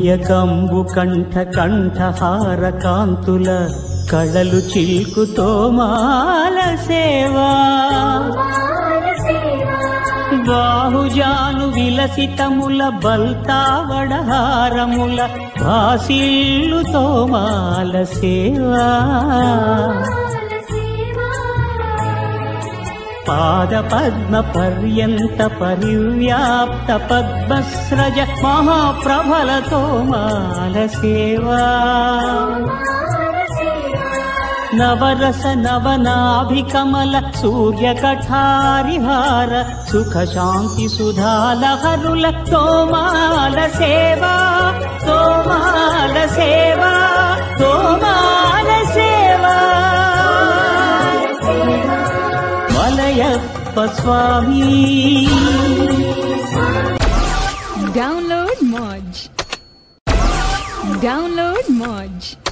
కన్యకంబు కంఠ కంఠహార కాంతుల కళలు చిల్కుతో మాల సేవా బాహుజాను విలసితముల బల్తావడహారముల భాసిల్లుతో మాల సేవా పాద పద్మ పర్యంత పరివ్యాప్త పద్మస్రజ మహాప్రభలతో మాల సేవా నవరస నవనాభికమల సూర్య కఠారిహార సుఖ శాంతి సుధాలహరుల తోమాల సేవా తోమాల సేవా తోమాల సేవా మలయప్ప స్వామి Download Moj. Download Moj.